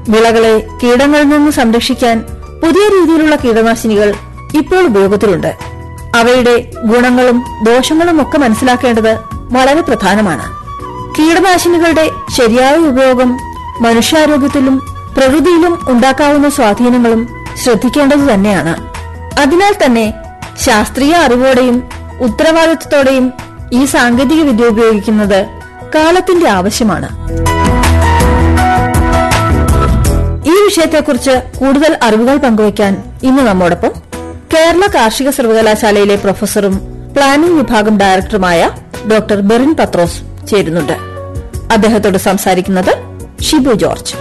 വിളകളെ കീടങ്ങളിൽ നിന്ന് സംരക്ഷിക്കാൻ പുതിയ രീതിയിലുള്ള കീടനാശിനികൾ ഇപ്പോൾ ഉപയോഗത്തിലുണ്ട് അവയുടെ ഗുണങ്ങളും ദോഷങ്ങളും ഒക്കെ മനസ്സിലാക്കേണ്ടത് വളരെ പ്രധാനമാണ് കീടനാശിനികളുടെ ശരിയായ ഉപയോഗം മനുഷ്യാരോഗ്യത്തിലും പ്രകൃതിയിലും ഉണ്ടാക്കാവുന്ന സ്വാധീനങ്ങളും ശ്രദ്ധിക്കേണ്ടത് തന്നെയാണ് അതിനാൽ തന്നെ ശാസ്ത്രീയ അറിവോടെയും ഉത്തരവാദിത്വത്തോടെയും ഈ സാങ്കേതിക വിദ്യ ഉപയോഗിക്കുന്നത് കാലത്തിന്റെ ആവശ്യമാണ് ഈ വിഷയത്തെക്കുറിച്ച് കൂടുതൽ അറിവുകൾ പങ്കുവയ്ക്കാൻ ഇന്ന് നമ്മോടൊപ്പം കേരള കാർഷിക സർവകലാശാലയിലെ പ്രൊഫസറും പ്ലാനിംഗ് വിഭാഗം ഡയറക്ടറുമായ ഡോക്ടർ ബെറിൻ പത്രോസ് ചേരുന്നുണ്ട് അദ്ദേഹത്തോട് സംസാരിക്കുന്നത് ഷിബു ജോർജ്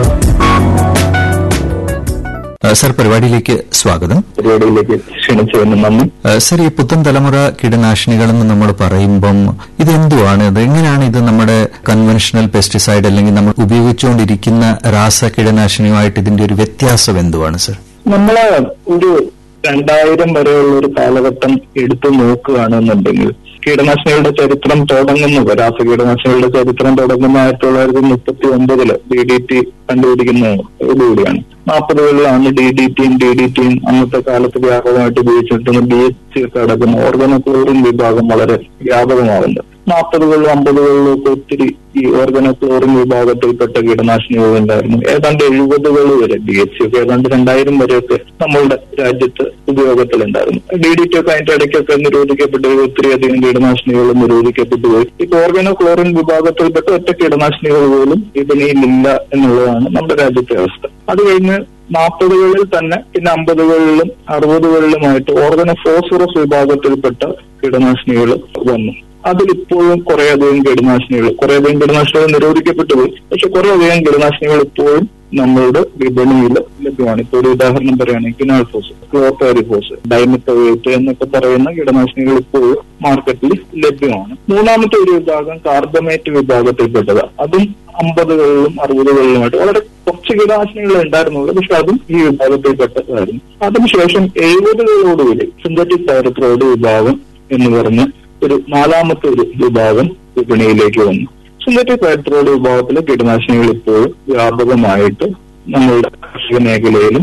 സർ പരിപാടിയിലേക്ക് സ്വാഗതം പരിപാടിയിലേക്ക് ക്ഷണിച്ചതിന് നന്ദി സർ ഈ പുത്തൻ തലമുറ കീടനാശിനികൾ എന്ന് നമ്മൾ പറയുമ്പം ഇത് എന്തുവാണ് ഇത് എങ്ങനെയാണ് ഇത് നമ്മുടെ കൺവെൻഷണൽ പെസ്റ്റിസൈഡ് അല്ലെങ്കിൽ നമ്മൾ ഉപയോഗിച്ചുകൊണ്ടിരിക്കുന്ന രാസ കീടനാശിനിയുമായിട്ട് ഇതിന്റെ ഒരു വ്യത്യാസം എന്തുവാണ് സർ നമ്മള് ഒരു രണ്ടായിരം വരെയുള്ള ഒരു കാലഘട്ടം എടുത്തു നോക്കുകയാണെന്നുണ്ടെങ്കിൽ കീടനാശിനികളുടെ ചരിത്രം തുടങ്ങുന്നത് രാസ കീടനാശിനികളുടെ ചരിത്രം തുടങ്ങുന്ന ആയിരത്തി തൊള്ളായിരത്തി മുപ്പത്തി ഒമ്പതില് ഡി ഡി ടി കണ്ടുപിടിക്കുന്നതോടുകൂടിയാണ് നാൽപ്പതുകളിലാണ് ഡി ഡി ടിയും ഡി ഡി ടിയും അന്നത്തെ കാലത്ത് വ്യാപകമായിട്ട് ഉപയോഗിച്ചിട്ടുള്ള ബി എച്ച് ഒക്കെ അടക്കുന്ന ഓർഗനോക്ലോറിൻ വിഭാഗം വളരെ വ്യാപകമാവുന്നത് നാൽപ്പതുകളിലും അമ്പതുകളിലും ഒക്കെ ഒത്തിരി ഈ ഓർഗനോക്ലോറിൻ വിഭാഗത്തിൽപ്പെട്ട കീടനാശിനികൾ ഉണ്ടായിരുന്നു ഏതാണ്ട് എഴുപതുകൾ വരെ ബി എച്ച് ഒക്കെ ഏതാണ്ട് രണ്ടായിരം വരെയൊക്കെ നമ്മളുടെ രാജ്യത്ത് ഉപയോഗത്തിലുണ്ടായിരുന്നു ഡി ഡി ടി ഒക്കെ അതിന്റെ ഇടയ്ക്കൊക്കെ നിരോധിക്കപ്പെട്ടു ഒത്തിരി അധികം കീടനാശിനികൾ നിരോധിക്കപ്പെട്ടു പോയി ഇപ്പൊ ഓർഗനോക്ലോറിൻ വിഭാഗത്തിൽപ്പെട്ട ഒറ്റ കീടനാശിനികൾ പോലും വിപണിയിലില്ല എന്നുള്ളതാണ് നമ്മുടെ രാജ്യത്തെ അവസ്ഥ അത് കഴിഞ്ഞ് നാൽപ്പതുകളിൽ തന്നെ പിന്നെ അമ്പതുകളിലും അറുപതുകളിലുമായിട്ട് ഓർഗന ഫോസ്ഫറസ് വിഭാഗത്തിൽപ്പെട്ട കീടനാശിനികൾ വന്നു അതിലിപ്പോഴും കുറേയധികം കീടനാശിനികൾ കുറേയധികം കീടനാശിനികൾ നിരോധിക്കപ്പെട്ടു പോയി പക്ഷെ കുറേയധികം കീടനാശിനികൾ ഇപ്പോഴും നമ്മളുടെ വിപണിയിൽ ലഭ്യമാണ് ഇപ്പൊ ഒരു ഉദാഹരണം പറയുകയാണെങ്കിൽ കിനാൾഫോസ് ക്ലോപ്പാരിഫോസ് ഡൈമിത്തോവേറ്റ് എന്നൊക്കെ പറയുന്ന കീടനാശിനികൾ ഇപ്പോഴും മാർക്കറ്റിൽ ലഭ്യമാണ് മൂന്നാമത്തെ ഒരു വിഭാഗം കാർബമേറ്റ് വിഭാഗത്തിൽപ്പെട്ടത് അതും അമ്പതുകളിലും അറുപതുകളിലുമായിട്ട് വളരെ കുറച്ച് കീടനാശിനികൾ ഉണ്ടായിരുന്നുള്ളൂ പക്ഷെ അതും ഈ വിഭാഗത്തിൽപ്പെട്ടതായിരുന്നു അതിനുശേഷം എഴുപതുകളോടുകൂടി സിന്തറ്റിക് പൈറത്രോയിഡ് വിഭാഗം എന്ന് പറഞ്ഞ് ഒരു നാലാമത്തെ ഒരു വിഭാഗം വിപണിയിലേക്ക് വന്നു സിന്തറ്റിക് പൈറത്രോയിഡ് വിഭാഗത്തിലെ കീടനാശിനികൾ ഇപ്പോഴും വ്യാപകമായിട്ട് നമ്മളുടെ കാർഷിക മേഖലയിലും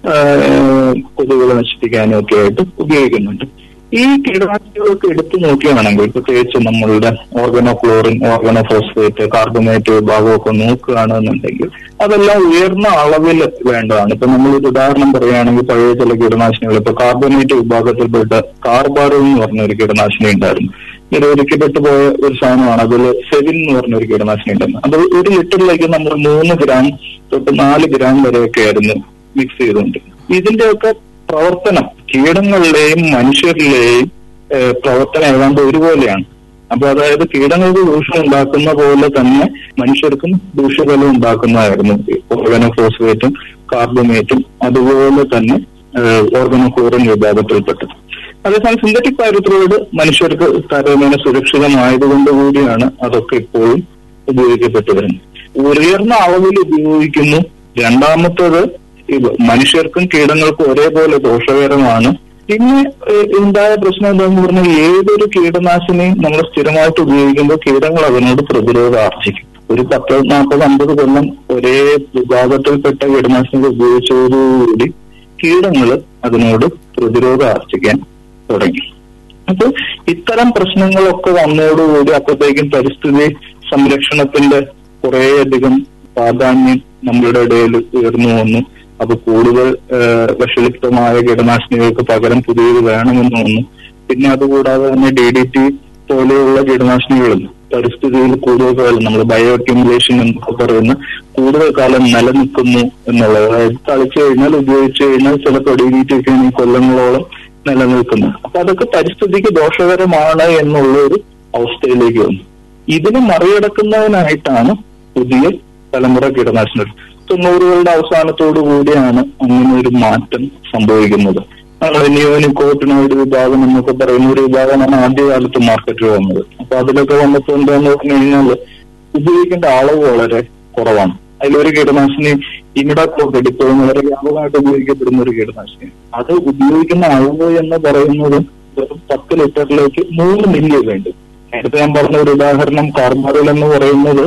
കൊതുകുകൾ നശിപ്പിക്കാനും ഒക്കെ ആയിട്ട് ഉപയോഗിക്കുന്നുണ്ട് ഈ കീടനാശിനികളൊക്കെ എടുത്തു നോക്കുകയാണെങ്കിൽ പ്രത്യേകിച്ച് നമ്മളുടെ ഓർഗനോക്ലോറിൻ ഓർഗനോഫോസ്ഫേറ്റ് കാർബണേറ്റ് വിഭാഗമൊക്കെ നോക്കുകയാണെന്നുണ്ടെങ്കിൽ അതെല്ലാം ഉയർന്ന അളവിൽ വേണ്ടതാണ് ഇപ്പൊ നമ്മളൊരു ഉദാഹരണം പറയുകയാണെങ്കിൽ പഴയ ചില കീടനാശിനികൾ ഇപ്പൊ കാർബണേറ്റ് വിഭാഗത്തിൽപ്പെട്ട കാർബാറിൽ എന്ന് പറഞ്ഞ ഒരു കീടനാശിനി ഉണ്ടായിരുന്നു നിരോധിക്കപ്പെട്ടു പോയ ഒരു സാധനമാണ് അതിൽ സെവിൻ എന്ന് പറഞ്ഞ ഒരു കീടനാശിനി ഉണ്ടായിരുന്നു അത് ഒരു ലിറ്ററിലേക്ക് നമ്മൾ മൂന്ന് ഗ്രാം തൊട്ട് നാല് ഗ്രാം വരെയൊക്കെ ആയിരുന്നു മിക്സ് ചെയ്തുകൊണ്ട് ഇതിന്റെയൊക്കെ പ്രവർത്തനം കീടങ്ങളുടെയും മനുഷ്യരിലെയും പ്രവർത്തനം ഏതാണ്ട് ഒരുപോലെയാണ് അപ്പൊ അതായത് കീടങ്ങൾക്ക് ദൂഷ്യം ഉണ്ടാക്കുന്ന പോലെ തന്നെ മനുഷ്യർക്കും ദൂഷ്യഫലം ഉണ്ടാക്കുന്നതായിരുന്നു ഓർഗനോഫോസ്ഫേറ്റും കാർബമേറ്റും അതുപോലെ തന്നെ ഓർഗനോക്ലോറിൻ വിഭാഗത്തിൽപ്പെട്ടത് അതേസമയം സിന്തറ്റിക് പൈറത്രോയിഡ് മനുഷ്യർക്ക് താരതമ്യേന സുരക്ഷിതമായതുകൊണ്ട് കൂടിയാണ് അതൊക്കെ ഇപ്പോഴും ഉപയോഗിക്കപ്പെട്ടു വരുന്നത് ഉയർന്ന അളവിൽ ഉപയോഗിക്കുന്നു രണ്ടാമത്തത് മനുഷ്യർക്കും കീടങ്ങൾക്കും ഒരേപോലെ ദോഷകരമാണ് പിന്നെ ഉണ്ടായ പ്രശ്നം എന്താണെന്ന് പറഞ്ഞാൽ ഏതൊരു കീടനാശിനിയും നമ്മൾ സ്ഥിരമായിട്ട് ഉപയോഗിക്കുമ്പോൾ കീടങ്ങൾ അതിനോട് പ്രതിരോധം ആർജിക്കും ഒരു പത്ത് നാൽപ്പത് അമ്പത് കൊല്ലം ഒരേ വിഭാഗത്തിൽപ്പെട്ട കീടനാശിനികൾ ഉപയോഗിച്ചതോടുകൂടി കീടങ്ങൾ അതിനോട് പ്രതിരോധം ആർജിക്കാൻ തുടങ്ങി അപ്പൊ ഇത്തരം പ്രശ്നങ്ങളൊക്കെ വന്നതോടുകൂടി അപ്പോഴത്തേക്കും പരിസ്ഥിതി സംരക്ഷണത്തിന്റെ കുറേയധികം പ്രാധാന്യം നമ്മളുടെ ഇടയിൽ ഉയർന്നു വന്നു അപ്പൊ കൂടുതൽ വിഷലിപ്തമായ കീടനാശിനികൾക്ക് പകരം പുതിയത് വേണമെന്ന് വന്നു പിന്നെ അതുകൂടാതെ തന്നെ ഡി ഡി ടി പോലെയുള്ള കീടനാശിനികളും പരിസ്ഥിതിയിൽ കൂടുതൽ കാലം നമ്മൾ ബയോ അക്യുമുലേഷൻ എന്നൊക്കെ പറയുന്ന കൂടുതൽ കാലം നിലനിൽക്കുന്നു എന്നുള്ളത് അതായത് തളിച്ചു കഴിഞ്ഞാൽ ഉപയോഗിച്ചു കഴിഞ്ഞാൽ ചിലപ്പോൾ ഡി ഡി ടി ഒക്കെ കൊല്ലങ്ങളോളം നിലനിൽക്കുന്നു അപ്പൊ അതൊക്കെ പരിസ്ഥിതിക്ക് ദോഷകരമാണ് എന്നുള്ള ഒരു അവസ്ഥയിലേക്ക് വന്നു ഇതിനെ മറികടക്കുന്നതിനായിട്ടാണ് പുതിയ തലമുറ കീടനാശിനികൾ തൊണ്ണൂറുകളുടെ അവസാനത്തോടു കൂടിയാണ് അങ്ങനെ ഒരു മാറ്റം സംഭവിക്കുന്നത് നമ്മൾ നിയോനിക്കോട്ടിനോട് വിഭാഗം എന്നൊക്കെ പറയുന്ന ഒരു വിഭാഗമാണ് ആദ്യകാലത്ത് മാർക്കറ്റിൽ വന്നത് അപ്പൊ അതിലൊക്കെ വന്നപ്പോൾ എന്താന്ന് പറഞ്ഞു കഴിഞ്ഞാൽ ഉപയോഗിക്കേണ്ട അളവ് വളരെ കുറവാണ് അതിലൊരു കീടനാശിനി ഇമിഡാക്ലോക്കഡ് ഇപ്പോഴും വളരെ വ്യാപകമായിട്ട് ഉപയോഗിക്കപ്പെടുന്ന ഒരു കീടനാശിനി അത് ഉപയോഗിക്കുന്ന അളവ് എന്ന് പറയുന്നത് വെറും പത്ത് ലിറ്ററിലേക്ക് മൂന്ന് മില്ലി വേണ്ടി നേരത്തെ ഞാൻ പറഞ്ഞ ഒരു ഉദാഹരണം കാർബറിൽ എന്ന് പറയുന്നത്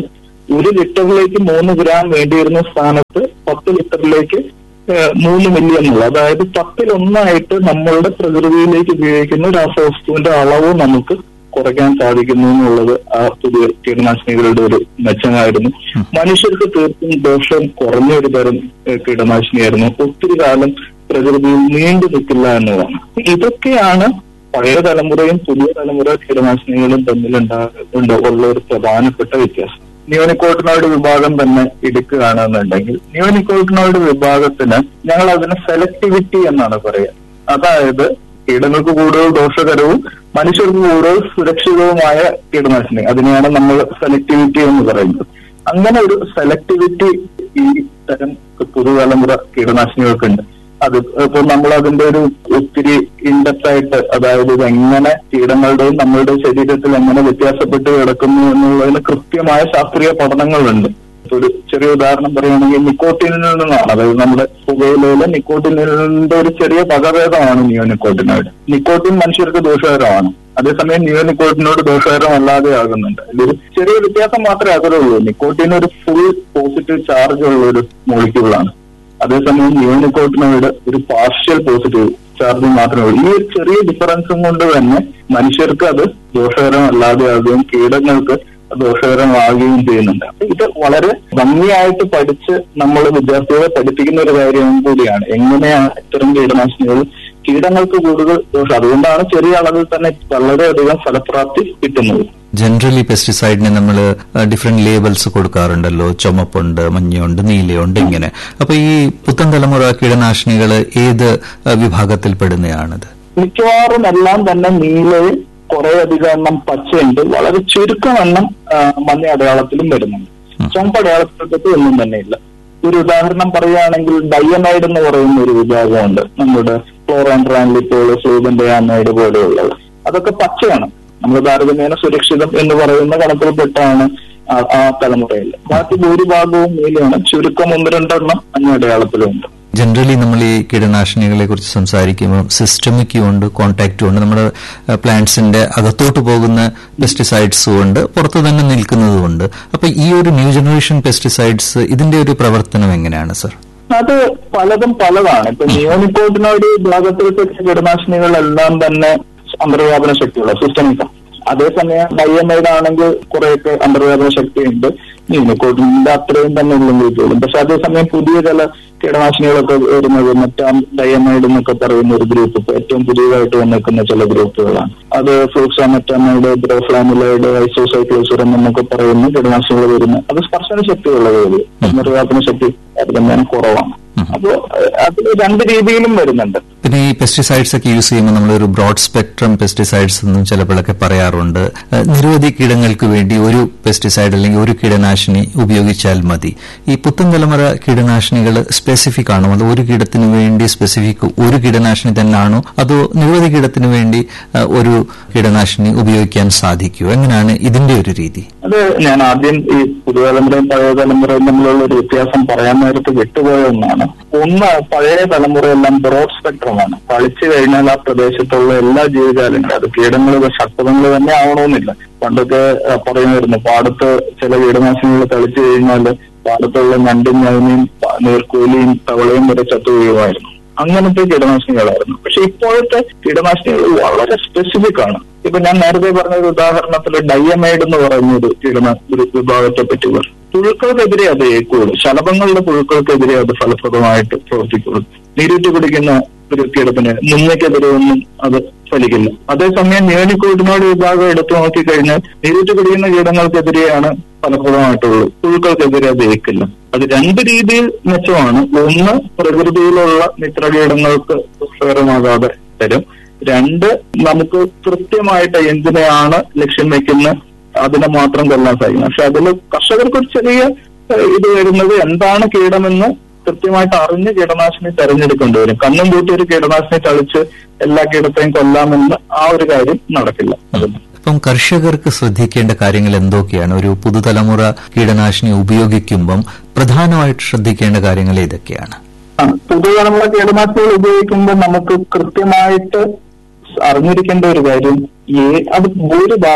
ഒരു ലിറ്ററിലേക്ക് മൂന്ന് ഗ്രാം വേണ്ടിയിരുന്ന സ്ഥാനത്ത് പത്ത് ലിറ്ററിലേക്ക് ഏഹ്, മൂന്ന് മില്ലി എന്നുള്ളത് അതായത് പത്തിലൊന്നായിട്ട് നമ്മളുടെ പ്രകൃതിയിലേക്ക് ഉപയോഗിക്കുന്ന രാസവസ്തുവിന്റെ അളവ് നമുക്ക് കുറയ്ക്കാൻ സാധിക്കുന്നു എന്നുള്ളത് ആ പുതിയ കീടനാശിനികളുടെ ഒരു മെച്ചമായിരുന്നു മനുഷ്യർക്ക് തീർത്തും ദോഷം കുറഞ്ഞ ഒരു തരം ഏഹ്, കീടനാശിനിയായിരുന്നു ഒത്തിരി കാലം പ്രകൃതിയിൽ നീണ്ടു നിൽക്കില്ല എന്നതാണ് ഇതൊക്കെയാണ് പഴയ തലമുറയും പുതിയ തലമുറ കീടനാശിനികളും തമ്മിലുണ്ടാകുന്ന ഉള്ള ഒരു പ്രധാനപ്പെട്ട വ്യത്യാസം നിയോനിക്കോട്ടിനോയിഡ് വിഭാഗം തന്നെ എടുക്കുകയാണെന്നുണ്ടെങ്കിൽ നിയോനിക്കോട്ടിനോയിഡ് വിഭാഗത്തിന് ഞങ്ങൾ അതിന് സെലക്ടിവിറ്റി എന്നാണ് പറയുക അതായത് കീടങ്ങൾക്ക് കൂടുതൽ ദോഷകരവും മനുഷ്യർക്ക് കൂടുതൽ സുരക്ഷിതവുമായ കീടനാശിനി അതിനെയാണ് നമ്മൾ സെലക്ടിവിറ്റി എന്ന് പറയുന്നത് അങ്ങനെ ഒരു സെലക്ടിവിറ്റി ഈ തരം പുതുതലമുറ കീടനാശിനികൾക്കുണ്ട് അത് ഇപ്പൊ നമ്മൾ അതിന്റെ ഒരു ഒത്തിരി ഇൻഡെപ്ത് ആയിട്ട് അതായത് ഇത് എങ്ങനെ കീടങ്ങളുടെയും നമ്മളുടെ ശരീരത്തിൽ എങ്ങനെ വ്യത്യാസപ്പെട്ട് കിടക്കുന്നു എന്നുള്ളതിന് കൃത്യമായ ശാസ്ത്രീയ പഠനങ്ങളുണ്ട് ഇപ്പൊ ഒരു ചെറിയ ഉദാഹരണം പറയുകയാണെങ്കിൽ നിക്കോട്ടിനിൽ നിന്നാണ് അതായത് നമ്മുടെ പുകയിലയിലെ നിക്കോട്ടിനിന്റെ ഒരു ചെറിയ പകഭേദമാണ് നിയോ നിക്കോട്ടിനോയിഡ് നിക്കോട്ടിൻ മനുഷ്യർക്ക് ദോഷകരമാണ് അതേസമയം നിയോ നിക്കോട്ടിനോട് ദോഷകരമല്ലാതെ ആകുന്നുണ്ട് ഇതൊരു ചെറിയ വ്യത്യാസം മാത്രമേ അതിലുള്ളൂ നിക്കോട്ടിൻ ഒരു ഫുൾ പോസിറ്റീവ് ചാർജ് ഉള്ള ഒരു മോളിക്യൂളാണ് അതേസമയം യൂണിക്കോട്ടിനോട് ഒരു പാർഷ്യൽ പോസിറ്റീവ് ചാർജ് മാത്രമേ ഉള്ളൂ ഈ ഒരു ചെറിയ ഡിഫറൻസും കൊണ്ട് തന്നെ മനുഷ്യർക്ക് അത് ദോഷകരമല്ലാതെ ആകുകയും കീടങ്ങൾക്ക് അത് ദോഷകരമാകുകയും ചെയ്യുന്നുണ്ട് അപ്പൊ ഇത് വളരെ ഭംഗിയായിട്ട് പഠിച്ച് നമ്മൾ വിദ്യാർത്ഥികളെ പഠിപ്പിക്കുന്ന ഒരു കാര്യം കൂടിയാണ് എങ്ങനെയാണ് ഇത്തരം കീടനാശിനികൾ കീടങ്ങൾക്ക് കൂടുതൽ ദോഷം അതുകൊണ്ടാണ് ചെറിയ അളവിൽ തന്നെ വളരെയധികം ഫലപ്രാപ്തി കിട്ടുന്നത് ജനറലി പെസ്റ്റിസൈഡിന് നമ്മൾ ഡിഫറെന്റ് ലേബൽസ് കൊടുക്കാറുണ്ടല്ലോ ചുമപ്പുണ്ട് മഞ്ഞയുണ്ട് നീലയുണ്ട് ഇങ്ങനെ അപ്പൊ ഈ പുത്തൻ തലമുറ കീടനാശിനികൾ ഏത് ആ, വിഭാഗത്തിൽപ്പെടുന്നയാണിത് മിക്കവാറും എല്ലാം തന്നെ നീലയും കുറെ അധികം എണ്ണം പച്ചയുണ്ട് വളരെ ചുരുക്കം എണ്ണം ആ, മഞ്ഞ അടയാളത്തിലും വരുന്നുണ്ട് ചുമപ്പ് അടയാളത്തിലൊക്കെ ഒന്നും തന്നെ ഇല്ല ഒരു ഉദാഹരണം പറയുകയാണെങ്കിൽ ഡയമൈഡ് എന്ന് പറയുന്ന ഒരു വിഭാഗമുണ്ട് നമ്മുടെ ക്ലോറാൻട്രാൻലിപ്പോൾ സൂതന്റെ ആമൈഡ് പോലെയുള്ളത് അതൊക്കെ പച്ചയാണ് നമ്മൾ താരതമ്യേന സുരക്ഷിതം എന്ന് പറയുന്ന കണക്കിൽപ്പെട്ടാണ് ആ- ആ തലമുറയിൽ ബാക്കി ഭൂരിഭാഗവും നീലയാണ് ചുരുക്കം ഒന്ന് രണ്ടെണ്ണം മഞ്ഞ അടയാളത്തിലുണ്ട് ജനറലി നമ്മൾ ഈ കീടനാശിനികളെ കുറിച്ച് സംസാരിക്കുമ്പോൾ സിസ്റ്റമിക്കും ഉണ്ട് കോൺടാക്റ്റും ഉണ്ട് നമ്മുടെ പ്ലാന്റ്സിന്റെ അകത്തോട്ട് പോകുന്ന പെസ്റ്റിസൈഡ്സും ഉണ്ട് പുറത്ത് തന്നെ നിൽക്കുന്നതും ഉണ്ട് അപ്പൊ ഈ ഒരു ന്യൂ ജനറേഷൻ പെസ്റ്റിസൈഡ്സ് ഇതിന്റെ ഒരു പ്രവർത്തനം എങ്ങനെയാണ് സർ അത് പലതും പലതാണ് ഇപ്പൊ നിയോനിക്കോട്ടിനോട് വിഭാഗത്തിൽപ്പെട്ട കീടനാശിനികളെല്ലാം തന്നെ അന്തർവ്യാപന ശക്തിയുള്ള സിസ്റ്റമിക്ക അതേസമയം ഡയമൈഡ് ആണെങ്കിൽ കുറെയൊക്കെ അന്തർവ്യാപന ശക്തിയുണ്ട് നിയോനിക്കോട്ടിന്റെ അത്രയും തന്നെ ഉള്ളെങ്കിലും പക്ഷെ അതേസമയം പുതിയ ചില കീടനാശിനികളൊക്കെ വരുന്നത് മറ്റാം ഡയമൈഡ് എന്നൊക്കെ പറയുന്ന ഒരു ഗ്രൂപ്പ് ഇപ്പൊ ഏറ്റവും പുതിയതായിട്ട് വന്നിരിക്കുന്ന ചില ഗ്രൂപ്പുകളാണ് അത് ഫ്ലൂക്സാമെറ്റാമൈഡ് ബ്രോഫ്ലാമിലൈഡ് ഐസോസൈക്ലോസുറം എന്നൊക്കെ പറയുന്ന കീടനാശിനികൾ വരുന്ന അത് സ്പർശന ശക്തിയുള്ളത് വരും നിർവാപന ശക്തി താരതമ്യേന കുറവാണ് അപ്പോ അത് രണ്ട് രീതിയിലും വരുന്നുണ്ട് പിന്നെ ഈ പെസ്റ്റിസൈഡ്സ് ഒക്കെ യൂസ് ചെയ്യുമ്പോൾ നമ്മളൊരു ബ്രോഡ് സ്പെക്ട്രം പെസ്റ്റിസൈഡ്സ് എന്നും ചിലപ്പോഴൊക്കെ പറയാറുണ്ട് ഏഹ് നിരവധി കീടങ്ങൾക്ക് വേണ്ടി ഒരു പെസ്റ്റിസൈഡ് അല്ലെങ്കിൽ ഒരു കീടനാശിനി ഉപയോഗിച്ചാൽ മതി ഈ പുത്തൻ തലമുറ കീടനാശിനികൾ സ്പെസിഫിക് ആണോ അതോ ഒരു കീടത്തിന് വേണ്ടി സ്പെസിഫിക് ഒരു കീടനാശിനി തന്നെയാണോ അതോ നിരവധി കീടത്തിന് വേണ്ടി ഏഹ് ഒരു കീടനാശിനി ഉപയോഗിക്കാൻ സാധിക്കുമോ എങ്ങനെയാണ് ഇതിന്റെ ഒരു രീതി അത് ഞാൻ ആദ്യം ഈ പുതുതലമുറയും പഴയ തലമുറയും തമ്മിലുള്ള ഒരു വ്യത്യാസം പറയാൻ നേരത്ത് വിട്ടുപോയ ഒന്നാണ് ഒന്ന് പഴയ തലമുറയെല്ലാം ബ്രോഡ് സ്പെക്ട്രമാണ് കളിച്ചു കഴിഞ്ഞാൽ ആ പ്രദേശത്തുള്ള എല്ലാ ജീവജാലങ്ങളും അത് കീടങ്ങൾ ഷട്ടതങ്ങൾ തന്നെ ആവണമെന്നില്ല പണ്ടൊക്കെ ആ, പറയുമായിരുന്നു പാടത്ത് ചില കീടനാശിനികൾ തളിച്ചു കഴിഞ്ഞാൽ പാടത്തുള്ള ഞണ്ടും ഞവനിയും പ- നീർക്കോലിയും തവളയും വരെ ചത്തു വീഴുമായിരുന്നു അങ്ങനത്തെ കീടനാശിനികളായിരുന്നു പക്ഷെ ഇപ്പോഴത്തെ കീടനാശിനികൾ വളരെ സ്പെസിഫിക് ആണ് ഇപ്പൊ ഞാൻ നേരത്തെ പറഞ്ഞ ഒരു ഉദാഹരണത്തിൽ ഡയമൈഡ് എന്ന് പറയുന്ന ഒരു കീടന ഒരു വിഭാഗത്തെ പറ്റി പറഞ്ഞു പുഴുക്കൾക്കെതിരെ അത് ഏക്കുള്ളൂ ശലഭങ്ങളുടെ പുഴുക്കൾക്കെതിരെ അത് ഫലപ്രദമായിട്ട് പ്രവർത്തിക്കുള്ളൂ നീരൂറ്റി കുടിക്കുന്ന ഒരു കീടത്തിന് മുന്നയ്ക്കെതിരെ ഒന്നും അത് ഫലിക്കില്ല അതേസമയം നിയോനിക്കോട്ടിനോട് വിഭാഗം എടുത്തു നോക്കിക്കഴിഞ്ഞാൽ നീരൂറ്റി കുടിക്കുന്ന കീടങ്ങൾക്കെതിരെയാണ് ഫലപ്രദമായിട്ടുള്ളത് പുഴുക്കൾക്കെതിരെ അത് ഏക്കില്ല അത് രണ്ട് രീതിയിൽ മെച്ചമാണ് ഒന്ന് പ്രകൃതിയിലുള്ള മിത്രകീടങ്ങൾക്ക് ദോഷകരമാകാതെ തരും രണ്ട് നമുക്ക് കൃത്യമായിട്ട് എന്തിനെയാണ് ലക്ഷ്യം വെക്കുന്ന അതിനെ മാത്രം കൊല്ലാൻ സാധിക്കും പക്ഷെ അതിൽ കർഷകർക്ക് ഒരു ചെറിയ ഏഹ്, ഇത് വരുന്നത് എന്താണ് കീടമെന്ന് കൃത്യമായിട്ട് അറിഞ്ഞ് കീടനാശിനി തെരഞ്ഞെടുക്കേണ്ടി വരും കണ്ണും പൂട്ടി ഒരു കീടനാശിനി തളിച്ച് എല്ലാ കീടത്തെയും കൊല്ലാമെന്ന് ആ ഒരു കാര്യം നടക്കില്ല അതിന് ഇപ്പം കർഷകർക്ക് ശ്രദ്ധിക്കേണ്ട കാര്യങ്ങൾ എന്തൊക്കെയാണ് ഒരു പുതുതലമുറ കീടനാശിനി ഉപയോഗിക്കുമ്പം പ്രധാനമായിട്ട് ശ്രദ്ധിക്കേണ്ട കാര്യങ്ങൾ ഏതൊക്കെയാണ് ആ, പുതുതലമുറ കീടനാശിനികൾ ഉപയോഗിക്കുമ്പോൾ നമുക്ക് കൃത്യമായിട്ട് അറിഞ്ഞിരിക്കേണ്ട ഒരു കാര്യം ഏ- അത് ഭൂരിഭാഗവും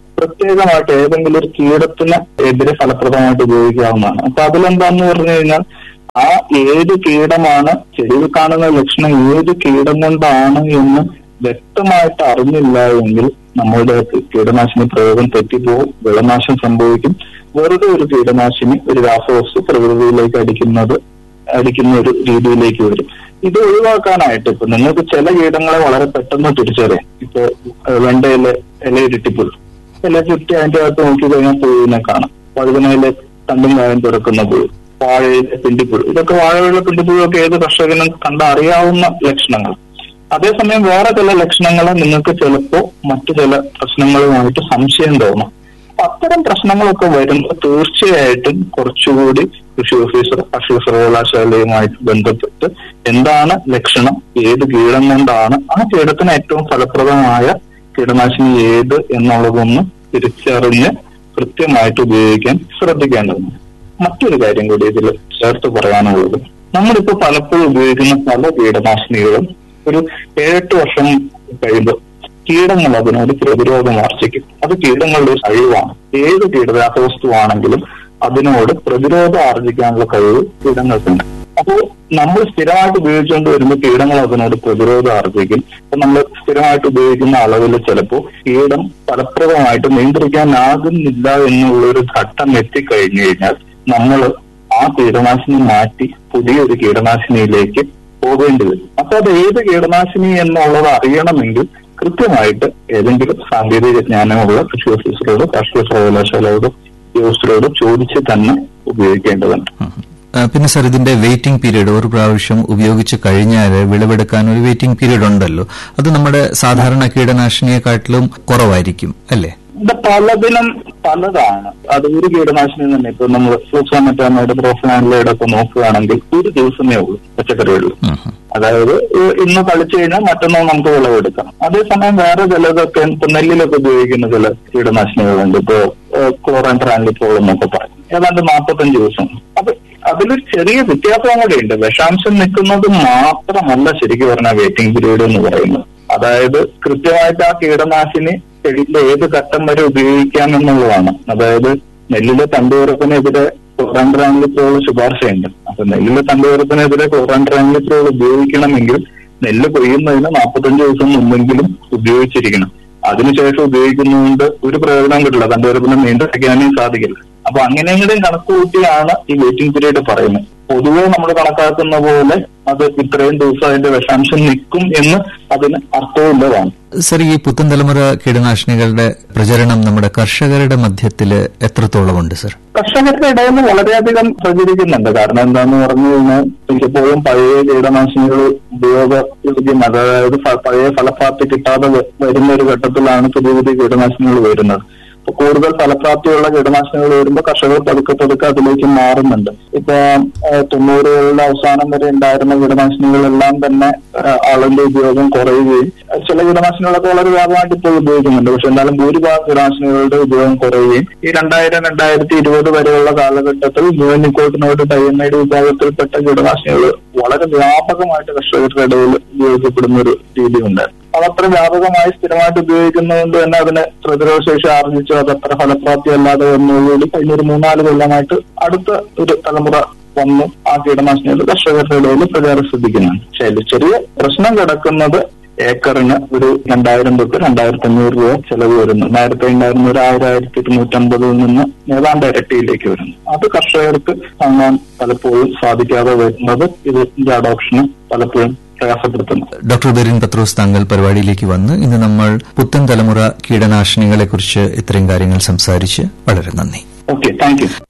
പ്രത്യേകമായിട്ട് ഏതെങ്കിലും ഒരു കീടത്തിന് എതിരെ ഫലപ്രദമായിട്ട് ഉപയോഗിക്കാവുന്നതാണ് അപ്പൊ അതിലെന്താന്ന് പറഞ്ഞു കഴിഞ്ഞാൽ ആ ഏത് കീടമാണ് ചെടിയിൽ കാണുന്ന ലക്ഷണം ഏത് കീടം കൊണ്ടാണ് എന്ന് വ്യക്തമായിട്ട് അറിഞ്ഞില്ല എങ്കിൽ നമ്മുടെ കീടനാശിനി പ്രയോഗം തെറ്റിപ്പോവും വിളനാശം സംഭവിക്കും വെറുതെ ഒരു കീടനാശിനി ഒരു രാസവസ്തു പ്രകൃതിയിലേക്ക് അടിക്കുന്നത് അടിക്കുന്ന ഒരു രീതിയിലേക്ക് വരും ഇത് ഒഴിവാക്കാനായിട്ട് ഇപ്പൊ നിങ്ങൾക്ക് ചില കീടങ്ങളെ വളരെ പെട്ടെന്ന് തിരിച്ചറിയാം ഇപ്പൊ ഏഹ് വെണ്ടയിലെ ഇലയിരുട്ടിപ്പുഴു ഇല ചുറ്റി അതിന്റെ അകത്ത് നോക്കി കഴിഞ്ഞാൽ പുഴുവിനെ കാണാം വഴുതനയിലെ തണ്ടും കായം തുറക്കുന്ന പുഴു വാഴയിലെ പിണ്ടിപ്പുഴു ഇതൊക്കെ വാഴയിലെ പിണ്ടിപ്പുഴു ഒക്കെ ഏത് കർഷകനും കണ്ടറിയാവുന്ന ലക്ഷണങ്ങൾ അതേസമയം വേറെ ചില ലക്ഷണങ്ങൾ നിങ്ങൾക്ക് ചിലപ്പോ മറ്റു ചില പ്രശ്നങ്ങളുമായിട്ട് സംശയം തോന്നാം അപ്പൊ അത്തരം പ്രശ്നങ്ങളൊക്കെ വരുമ്പോൾ തീർച്ചയായിട്ടും കുറച്ചുകൂടി കൃഷി ഓഫീസർ കാർഷിക സർവകലാശാലയുമായിട്ട് ബന്ധപ്പെട്ട് എന്താണ് ലക്ഷണം ഏത് കീടം കൊണ്ടാണ് ആ കീടത്തിന് ഏറ്റവും ഫലപ്രദമായ കീടനാശിനി ഏത് എന്നുള്ളതൊന്ന് തിരിച്ചറിഞ്ഞ് കൃത്യമായിട്ട് ഉപയോഗിക്കാൻ ശ്രദ്ധിക്കേണ്ടതുണ്ട് മറ്റൊരു കാര്യം കൂടി ഇതിൽ ചേർത്ത് പറയാനുള്ളത് നമ്മളിപ്പോ പലപ്പോഴും ഉപയോഗിക്കുന്ന പല കീടനാശിനികളും ഒരു ഏഴെട്ട് വർഷം കഴിയുമ്പോൾ കീടങ്ങൾ അതിനോട് പ്രതിരോധം ആർജിക്കും അത് കീടങ്ങളുടെ ഒരു കഴിവാണ് ഏത് കീടരാസവസ്തുവാണെങ്കിലും അതിനോട് പ്രതിരോധം ആർജിക്കാനുള്ള കഴിവ് കീടങ്ങൾക്കുണ്ട് അപ്പോൾ നമ്മൾ സ്ഥിരമായിട്ട് ഉപയോഗിച്ചുകൊണ്ട് വരുമ്പോൾ കീടങ്ങൾ അതിനോട് പ്രതിരോധം ആർജിക്കും അപ്പൊ നമ്മൾ സ്ഥിരമായിട്ട് ഉപയോഗിക്കുന്ന അളവിൽ ചിലപ്പോൾ കീടം ഫലപ്രദമായിട്ട് നിയന്ത്രിക്കാനാകുന്നില്ല എന്നുള്ളൊരു ഘട്ടം എത്തിക്കഴിഞ്ഞു കഴിഞ്ഞാൽ നമ്മൾ ആ കീടനാശിനി മാറ്റി പുതിയൊരു കീടനാശിനിയിലേക്ക് പോകേണ്ടി വരും അപ്പൊ അത് ഏത് കീടനാശിനി എന്നുള്ളത് അറിയണമെങ്കിൽ കൃത്യമായിട്ട് ഏതെങ്കിലും സാങ്കേതിക ജ്ഞാനമുള്ള കൃഷി ഓഫീസറോട് കാർഷിക സർവകലാശാലയോട് ഉദ്യോഗസ്ഥരോട് ചോദിച്ച് തന്നെ ഉപയോഗിക്കേണ്ടതുണ്ട് ആ, പിന്നെ സാർ ഇതിന്റെ വെയിറ്റിംഗ് പീരീഡ് ഒരു പ്രാവശ്യം ഉപയോഗിച്ച് കഴിഞ്ഞാൽ വിളവെടുക്കാൻ ഒരു വെയിറ്റിംഗ് പീരീഡ് ഉണ്ടല്ലോ അത് നമ്മുടെ സാധാരണ കീടനാശിനിയെക്കാട്ടിലും കുറവായിരിക്കും അല്ലേ ഇത് പലതിനും പലതാണ് അത് ഒരു കീടനാശിനി തന്നെ ഇപ്പൊ നമ്മൾ ഫ്ലൂക്സാമറ്റാമയുടെ പ്രോഫ്ലാനിലയുടെ ഒക്കെ നോക്കുകയാണെങ്കിൽ ഒരു ദിവസമേ ഉള്ളൂ പച്ചക്കറികളിൽ ഉം, ഉം. അതായത് ഈ- ഇന്ന് കളിച്ചു കഴിഞ്ഞാൽ മറ്റന്നാൾ നമുക്ക് വിളവെടുക്കാം അതേസമയം വേറെ ചിലതൊക്കെ ഇപ്പൊ നെല്ലിലൊക്കെ ഉപയോഗിക്കുന്ന ചില കീടനാശിനികളുണ്ട് ഇപ്പൊ ക്ലോറൈൻ ട്രാൻലിട്രോൾ എന്നൊക്കെ പറയും ഏതാണ്ട് നാൽപ്പത്തഞ്ച് ദിവസം അപ്പൊ അതിലൊരു ചെറിയ വ്യത്യാസം കൂടെ ഉണ്ട് വിഷാംശം നിൽക്കുന്നത് മാത്രമല്ല ശരിക്കും പറഞ്ഞ വെയിറ്റിംഗ് പീരീഡ് എന്ന് പറയുന്നത് അതായത് കൃത്യമായിട്ട് ആ കീടനാശിനി ചെടിയിലെ ഏത് ഘട്ടം വരെ ഉപയോഗിക്കാം എന്നുള്ളതാണ് അതായത് നെല്ലിലെ തണ്ടുവരപ്പിനെതിരെ ക്ലോറാൻട്രാൻലിത്രോൾ ശുപാർശയുണ്ട് അപ്പൊ നെല്ലിലെ തണ്ടുവരപ്പിനെതിരെ ക്ലോറാൻട്രാൻലിത്രോൾ ഉപയോഗിക്കണമെങ്കിൽ നെല്ല് കൊയ്യുന്നതിന് നാൽപ്പത്തഞ്ച് ദിവസം മുമ്പെങ്കിലും ഉപയോഗിച്ചിരിക്കണം അതിനുശേഷം ഉപയോഗിക്കുന്നതുകൊണ്ട് ഒരു പ്രയോജനം കിട്ടില്ല തണ്ടുവരപ്പിനെ നിയന്ത്രിക്കാനേ സാധിക്കില്ല അപ്പൊ അങ്ങനെയെങ്കിലും കണക്ക് കൂട്ടിയാണ് ഈ വെയിറ്റിംഗ് പീരീഡ് പറയുന്നത് പൊതുവെ നമ്മൾ കണക്കാക്കുന്ന പോലെ അത് ഇത്രയും ദിവസം അതിന്റെ വിഷാംശം നിൽക്കും എന്ന് അതിന് അർത്ഥമില്ലതാണ് സർ ഈ പുത്തൻ തലമുറ കീടനാശിനികളുടെ പ്രചരണം നമ്മുടെ കർഷകരുടെ മധ്യത്തിൽ എത്രത്തോളം ഉണ്ട് സർ കർഷകരുടെ ഇടയിൽ നിന്ന് വളരെയധികം പ്രചരിക്കുന്നുണ്ട് കാരണം എന്താന്ന് പറഞ്ഞു കഴിഞ്ഞാൽ മിക്കപ്പോഴും പഴയ കീടനാശിനികൾ ഉപയോഗയോഗ്യം അതായത് ഫ- പഴയ ഫലപ്രാപ്തി കിട്ടാതെ വ- വരുന്ന ഒരു ഘട്ടത്തിലാണ് പുതിയ പുതിയ കീടനാശിനികൾ വരുന്നത് അപ്പൊ കൂടുതൽ ഫലപ്രാപ്തിയുള്ള കീടനാശിനികൾ വരുമ്പോൾ കർഷകർ പതുക്കെ പതുക്കെ അതിലേക്ക് മാറുന്നുണ്ട് ഇപ്പൊ ഏഹ്, തൊണ്ണൂറുകളുടെ അവസാനം വരെ ഉണ്ടായിരുന്ന കീടനാശിനികളെല്ലാം തന്നെ ഏഹ്, ആളിന്റെ ഉപയോഗം കുറയുകയും ഏഹ്, ചില കീടനാശിനികളൊക്കെ വളരെ വ്യാപകമായിട്ട് ഇപ്പോൾ ഉപയോഗിക്കുന്നുണ്ട് പക്ഷെ എന്നാലും ഭൂരിഭാഗം കീടനാശിനികളുടെ ഉപയോഗം കുറയുകയും ഈ രണ്ടായിരം രണ്ടായിരത്തി ഇരുപത് വരെയുള്ള കാലഘട്ടത്തിൽ ന്യൂനിക്കോട്ടിനോട് ഡയമൈഡ് വിഭാഗത്തിൽപ്പെട്ട കീടനാശിനികൾ വളരെ വ്യാപകമായിട്ട് കർഷകരുടെ ഇടയിൽ ഉപയോഗിക്കപ്പെടുന്ന ഒരു രീതിയുണ്ട് അതത്ര വ്യാപകമായി സ്ഥിരമായിട്ട് ഉപയോഗിക്കുന്നതുകൊണ്ട് തന്നെ അതിന് പ്രതിരോധശേഷി ആർജിച്ചു അത് അത്ര ഫലപ്രാപ്തി അല്ലാതെ വന്നതോടുകൂടി കഴിഞ്ഞ ഒരു മൂന്നാല് കൊല്ലമായിട്ട് അടുത്ത ഒരു തലമുറ വന്നു ആ കീടനാശിനികൾ കർഷകരുടെ ഇടയിൽ പ്രചാരം ശ്രദ്ധിക്കുന്നുണ്ട് പക്ഷേ അതിൽ ചെറിയ പ്രശ്നം കിടക്കുന്നത് ഏക്കറിന് ഒരു രണ്ടായിരം തൊട്ട് രണ്ടായിരത്തി അഞ്ഞൂറ് രൂപ ചെലവ് വരുന്നു നേരത്തെ ഉണ്ടായിരുന്ന ഒരു ആയിരം ആയിരത്തി ഇരുന്നൂറ്റമ്പതിൽ നിന്ന് ഏതാണ്ട് ഇരട്ടിയിലേക്ക് വരുന്നു അത് കർഷകർക്ക് താങ്ങാൻ പലപ്പോഴും സാധിക്കാതെ വരുന്നത് ഇതിന്റെ അഡോപ്ഷന് പലപ്പോഴും പ്രയാസപ്പെടുത്തുന്നു ഡോക്ടർ ബെറിൻ പത്രോസ് താങ്കൾ പരിപാടിയിലേക്ക് വന്ന് ഇന്ന് നമ്മൾ പുത്തൻ തലമുറ കീടനാശിനികളെ കുറിച്ച് ഇത്രയും കാര്യങ്ങൾ സംസാരിച്ച് വളരെ നന്ദി ഓക്കെ താങ്ക് യു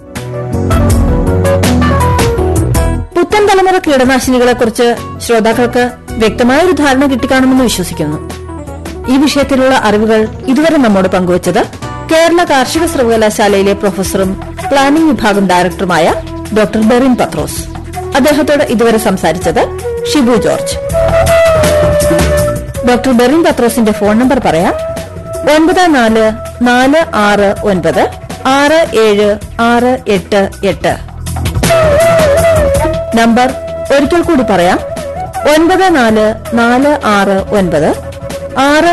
പുത്തൻ തലമുറ കീടനാശിനികളെ കുറിച്ച് ശ്രോതാക്കൾക്ക് വ്യക്തമായ ഒരു ധാരണ കിട്ടിക്കാണുമെന്ന് വിശ്വസിക്കുന്നു ഈ വിഷയത്തിലുള്ള അറിവുകൾ ഇതുവരെ നമ്മോട് പങ്കുവച്ചത് കേരള കാർഷിക സർവകലാശാലയിലെ പ്രൊഫസറും പ്ലാനിംഗ് വിഭാഗം ഡയറക്ടറുമായ ഡോക്ടർ ബെറിൻ പത്രോസ് അദ്ദേഹത്തോട് ഇതുവരെ സംസാരിച്ചത് ഷിബു ജോർജ് ഡോക്ടർ ബെറിൻ പത്രോസിന്റെ ഫോൺ നമ്പർ പറയാം ഒൻപത് നാല് നാല് ആറ് ഒൻപത് ആറ് ഏഴ് ആറ് എട്ട് എട്ട് നമ്പർ ഒരിക്കൽ കൂടി പറയാം ഒൻപത് നാല് നാല് ആറ് ഒൻപത് ആറ്